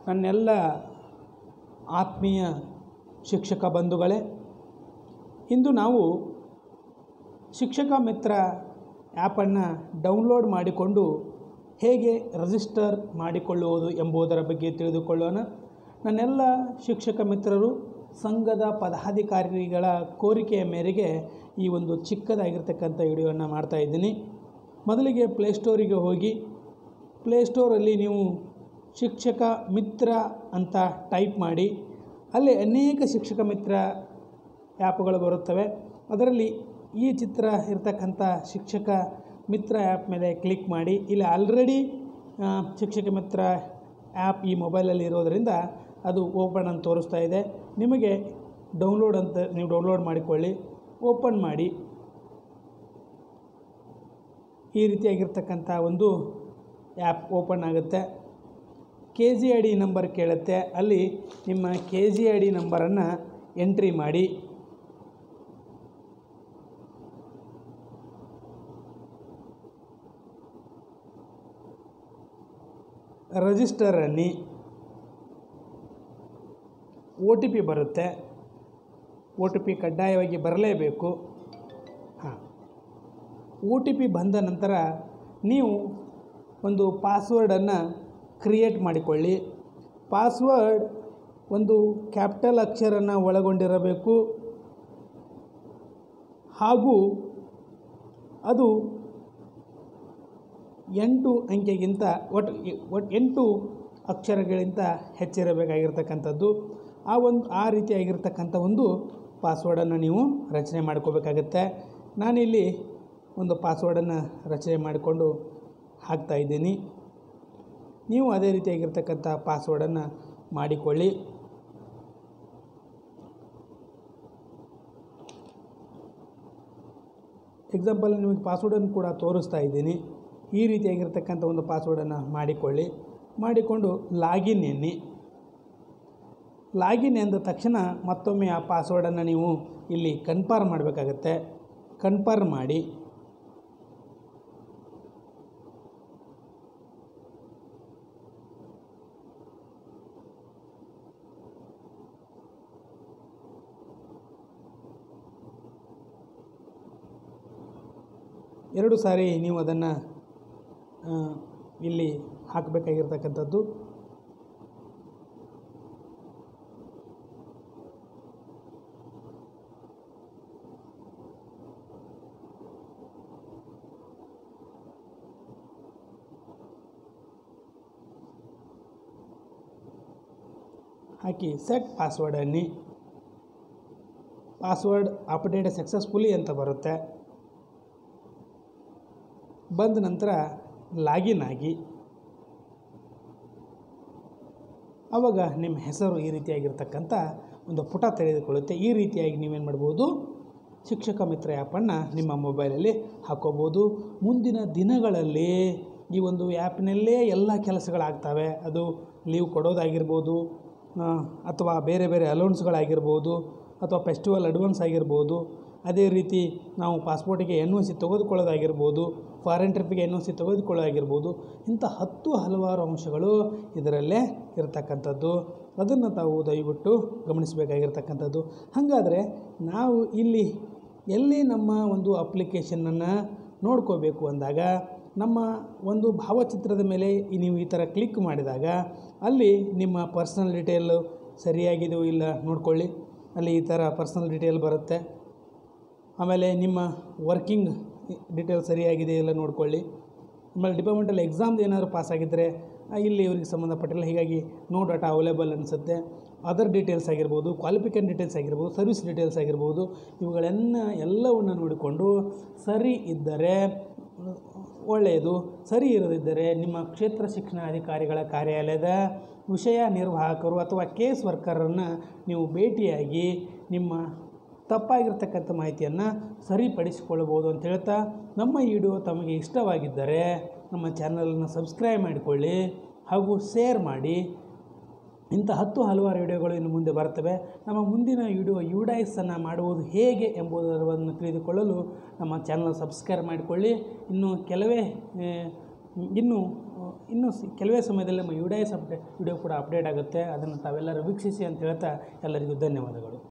ನನ್ನೆಲ್ಲ ಆತ್ಮೀಯ ಶಿಕ್ಷಕ ಬಂಧುಗಳೇ ಇಂದು ನಾವು ಶಿಕ್ಷಕ ಮಿತ್ರ ಆ್ಯಪನ್ನು ಡೌನ್ಲೋಡ್ ಮಾಡಿಕೊಂಡು ಹೇಗೆ ರಿಜಿಸ್ಟರ್ ಮಾಡಿಕೊಳ್ಳುವುದು ಎಂಬುದರ ಬಗ್ಗೆ ತಿಳಿದುಕೊಳ್ಳೋಣ ನನ್ನೆಲ್ಲ ಶಿಕ್ಷಕ ಮಿತ್ರರು ಸಂಘದ ಪದಾಧಿಕಾರಿಗಳ ಕೋರಿಕೆಯ ಮೇರೆಗೆ ಈ ಒಂದು ಚಿಕ್ಕದಾಗಿರ್ತಕ್ಕಂಥ ವಿಡಿಯೋವನ್ನು ಮಾಡ್ತಾ ಇದ್ದೀನಿ ಮೊದಲಿಗೆ ಪ್ಲೇಸ್ಟೋರಿಗೆ ಹೋಗಿ ಪ್ಲೇಸ್ಟೋರಲ್ಲಿ ನೀವು ಶಿಕ್ಷಕ ಮಿತ್ರ ಅಂತ ಟೈಪ್ ಮಾಡಿ ಅಲ್ಲಿ ಅನೇಕ ಶಿಕ್ಷಕ ಮಿತ್ರ ಆ್ಯಪ್ಗಳು ಬರುತ್ತವೆ ಅದರಲ್ಲಿ ಈ ಚಿತ್ರ ಇರತಕ್ಕಂಥ ಶಿಕ್ಷಕ ಮಿತ್ರ ಆ್ಯಪ್ ಮೇಲೆ ಕ್ಲಿಕ್ ಮಾಡಿ ಇಲ್ಲಿ ಆಲ್ರೆಡಿ ಶಿಕ್ಷಕ ಮಿತ್ರ ಆ್ಯಪ್ ಈ ಮೊಬೈಲಲ್ಲಿ ಇರೋದರಿಂದ ಅದು ಓಪನ್ ಅಂತ ತೋರಿಸ್ತಾ ಇದೆ ನಿಮಗೆ ಡೌನ್ಲೋಡ್ ಅಂತ ನೀವು ಡೌನ್ಲೋಡ್ ಮಾಡಿಕೊಳ್ಳಿ ಓಪನ್ ಮಾಡಿ ಈ ರೀತಿಯಾಗಿರ್ತಕ್ಕಂಥ ಒಂದು ಆ್ಯಪ್ ಓಪನ್ ಆಗುತ್ತೆ K G I D number ಕೇಳುತ್ತೆ ಅಲ್ಲಿ ನಿಮ್ಮ ಕೆ ಜಿ ಐ ಡಿ ನಂಬರನ್ನು ಎಂಟ್ರಿ ಮಾಡಿ ರಿಜಿಸ್ಟರ್ ಅನ್ನಿ ಒ ಟಿ ಪಿ ಬರುತ್ತೆ ಒ ಟಿ ಪಿ ಕಡ್ಡಾಯವಾಗಿ ಬರಲೇಬೇಕು ಹಾಂ ಒ ಟಿ ಪಿ ಬಂದ ನಂತರ ನೀವು ಒಂದು ಪಾಸ್ವರ್ಡನ್ನು ಕ್ರಿಯೇಟ್ ಮಾಡಿಕೊಳ್ಳಿ ಪಾಸ್ವರ್ಡ್ ಒಂದು ಕ್ಯಾಪಿಟಲ್ ಅಕ್ಷರನ್ನು ಒಳಗೊಂಡಿರಬೇಕು ಹಾಗೂ ಅದು ಎಂಟು ಅಂಕೆಗಿಂತ ಒಟ್ಟು ಒಟ್ಟು ಎಂಟು ಅಕ್ಷರಗಳಿಂದ ಹೆಚ್ಚಿರಬೇಕಾಗಿರ್ತಕ್ಕಂಥದ್ದು ಆ ಒಂದು ಆ ರೀತಿಯಾಗಿರ್ತಕ್ಕಂಥ ಒಂದು ಪಾಸ್ವರ್ಡನ್ನು ನೀವು ರಚನೆ ಮಾಡ್ಕೋಬೇಕಾಗತ್ತೆ ನಾನಿಲ್ಲಿ ಒಂದು ಪಾಸ್ವರ್ಡನ್ನು ರಚನೆ ಮಾಡಿಕೊಂಡು ಹಾಕ್ತಾ ಇದ್ದೀನಿ ನೀವು ಅದೇ ರೀತಿಯಾಗಿರ್ತಕ್ಕಂಥ ಪಾಸ್ವರ್ಡನ್ನು ಮಾಡಿಕೊಳ್ಳಿ ಎಕ್ಸಾಂಪಲ್ ನಿಮಗೆ ಪಾಸ್ವರ್ಡನ್ನು ಕೂಡ ತೋರಿಸ್ತಾ ಇದ್ದೀನಿ ಈ ರೀತಿಯಾಗಿರ್ತಕ್ಕಂಥ ಒಂದು ಪಾಸ್ವರ್ಡನ್ನು ಮಾಡಿಕೊಳ್ಳಿ ಮಾಡಿಕೊಂಡು ಲಾಗಿನ್ ಎನ್ನಿ ಲಾಗಿನ್ ಎಂದ ತಕ್ಷಣ ಮತ್ತೊಮ್ಮೆ ಆ ಪಾಸ್ವರ್ಡನ್ನು ನೀವು ಇಲ್ಲಿ ಕನ್ಫರ್ಮ್ ಮಾಡಬೇಕಾಗತ್ತೆ ಕನ್ಫರ್ಮ್ ಮಾಡಿ ಎರಡು ಸಾರಿ ನೀವು ಅದನ್ನು ಇಲ್ಲಿ ಹಾಕಬೇಕಾಗಿರ್ತಕ್ಕಂಥದ್ದು ಹಾಕಿ ಸೆಟ್ ಪಾಸ್ವರ್ಡ್ ಅನ್ನಿ ಪಾಸ್ವರ್ಡ್ ಅಪ್ಡೇಟ್ ಸಕ್ಸಸ್ಫುಲಿ ಅಂತ ಬರುತ್ತೆ ಬಂದ ನಂತರ ಲಾಗಿನ್ ಆಗಿ ಆವಾಗ ನಿಮ್ಮ ಹೆಸರು ಈ ರೀತಿಯಾಗಿರ್ತಕ್ಕಂಥ ಒಂದು ಪುಟ ತೆಗೆದುಕೊಳ್ಳುತ್ತೆ ಈ ರೀತಿಯಾಗಿ ನೀವೇನು ಮಾಡ್ಬೋದು ಶಿಕ್ಷಕ ಮಿತ್ರ ಆ್ಯಪನ್ನು ನಿಮ್ಮ ಮೊಬೈಲಲ್ಲಿ ಹಾಕೋಬೋದು ಮುಂದಿನ ದಿನಗಳಲ್ಲಿ ಈ ಒಂದು ಆ್ಯಪ್ನಲ್ಲೇ ಎಲ್ಲ ಕೆಲಸಗಳಾಗ್ತವೆ ಅದು ಲೀವ್ ಕೊಡೋದಾಗಿರ್ಬೋದು ಅಥವಾ ಬೇರೆ ಬೇರೆ ಅಲೌನ್ಸ್ಗಳಾಗಿರ್ಬೋದು ಅಥವಾ ಫೆಸ್ಟಿವಲ್ ಅಡ್ವಾನ್ಸ್ ಆಗಿರ್ಬೋದು ಅದೇ ರೀತಿ ನಾವು ಪಾಸ್ಪೋರ್ಟಿಗೆ ಎನ್ ಒ ಸಿ ತೆಗೆದುಕೊಳ್ಳೋದಾಗಿರ್ಬೋದು ಫಾರಿನ್ ಟ್ರಿಪ್ಪಿಗೆ ಎನ್ ಒ ಸಿ ತೆಗೆದುಕೊಳ್ಳೋದಾಗಿರ್ಬೋದು ಇಂಥ ಹತ್ತು ಹಲವಾರು ಅಂಶಗಳು ಇದರಲ್ಲೇ ಇರತಕ್ಕಂಥದ್ದು ಅದನ್ನು ತಾವು ದಯವಿಟ್ಟು ಗಮನಿಸಬೇಕಾಗಿರ್ತಕ್ಕಂಥದ್ದು ಹಾಗಾದರೆ ನಾವು ಇಲ್ಲಿ ಎಲ್ಲಿ ನಮ್ಮ ಒಂದು ಅಪ್ಲಿಕೇಶನನ್ನು ನೋಡ್ಕೋಬೇಕು ಅಂದಾಗ ನಮ್ಮ ಒಂದು ಭಾವಚಿತ್ರದ ಮೇಲೆ ಈ ನೀವು ಈ ಥರ ಕ್ಲಿಕ್ ಮಾಡಿದಾಗ ಅಲ್ಲಿ ನಿಮ್ಮ ಪರ್ಸ್ನಲ್ ಡೀಟೇಲು ಸರಿಯಾಗಿದೆಯೋ ಇಲ್ಲ ನೋಡ್ಕೊಳ್ಳಿ ಅಲ್ಲಿ ಈ ಥರ ಪರ್ಸ್ನಲ್ ಡೀಟೇಲ್ ಬರುತ್ತೆ ಆಮೇಲೆ ನಿಮ್ಮ ವರ್ಕಿಂಗ್ ಡೀಟೇಲ್ ಸರಿಯಾಗಿದೆ ಇಲ್ಲ ನೋಡ್ಕೊಳ್ಳಿ ಆಮೇಲೆ ಡಿಪಾರ್ಟ್ಮೆಂಟಲ್ಲಿ ಎಕ್ಸಾಮ್ದು ಏನಾದರೂ ಪಾಸ್ ಆಗಿದ್ದರೆ ಇಲ್ಲಿ ಇವ್ರಿಗೆ ಸಂಬಂಧಪಟ್ಟಿಲ್ಲ ಹೀಗಾಗಿ ನೋ ಡಾಟಾ ಅವೈಲೇಬಲ್ ಅನಿಸುತ್ತೆ ಅದರ್ ಡೀಟೇಲ್ಸ್ ಆಗಿರ್ಬೋದು ಕ್ವಾಲಿಫಿಕೇಷನ್ ಡೀಟೇಲ್ಸ್ ಆಗಿರ್ಬೋದು ಸರ್ವಿಸ್ ಡೀಟೇಲ್ಸ್ ಆಗಿರ್ಬೋದು ಇವುಗಳನ್ನು ಎಲ್ಲವನ್ನು ನೋಡಿಕೊಂಡು ಸರಿ ಇದ್ದರೆ ಒಳ್ಳೆಯದು ಸರಿ ಇರದಿದ್ದರೆ ನಿಮ್ಮ ಕ್ಷೇತ್ರ ಶಿಕ್ಷಣ ಅಧಿಕಾರಿಗಳ ಕಾರ್ಯಾಲಯದ ವಿಷಯ ನಿರ್ವಾಹಕರು ಅಥವಾ ಕೇಸ್ ವರ್ಕರನ್ನು ನೀವು ಭೇಟಿಯಾಗಿ ನಿಮ್ಮ ತಪ್ಪಾಗಿರ್ತಕ್ಕಂಥ ಮಾಹಿತಿಯನ್ನು ಸರಿಪಡಿಸಿಕೊಳ್ಳಬಹುದು ಅಂತ ಹೇಳ್ತಾ ನಮ್ಮ ಈ ವಿಡಿಯೋ ತಮಗೆ ಇಷ್ಟವಾಗಿದ್ದರೆ ನಮ್ಮ ಚಾನಲನ್ನು ಸಬ್ಸ್ಕ್ರೈಬ್ ಮಾಡಿಕೊಳ್ಳಿ ಹಾಗೂ ಶೇರ್ ಮಾಡಿ ಇಂಥ ಹತ್ತು ಹಲವಾರು ವಿಡಿಯೋಗಳು ಇನ್ನು ಮುಂದೆ ಬರ್ತವೆ ನಮ್ಮ ಮುಂದಿನ ವಿಡಿಯೋ ಯುಡೈಸನ್ನು ಮಾಡುವುದು ಹೇಗೆ ಎಂಬುದನ್ನು ತಿಳಿದುಕೊಳ್ಳಲು ನಮ್ಮ ಚಾನಲ್ ಸಬ್ಸ್ಕ್ರೈಬ್ ಮಾಡಿಕೊಳ್ಳಿ ಇನ್ನು ಕೆಲವೇ ಆ, ಇನ್ನು ಇನ್ನು ಸಿ ಕೆಲವೇ ಸಮಯದಲ್ಲಿ ನಮ್ಮ U D S update video ಕೂಡ ಅಪ್ಡೇಟ್ ಆಗುತ್ತೆ ಅದನ್ನು ತಾವೆಲ್ಲರೂ ವೀಕ್ಷಿಸಿ ಅಂತ ಹೇಳ್ತಾ ಎಲ್ಲರಿಗೂ ಧನ್ಯವಾದಗಳು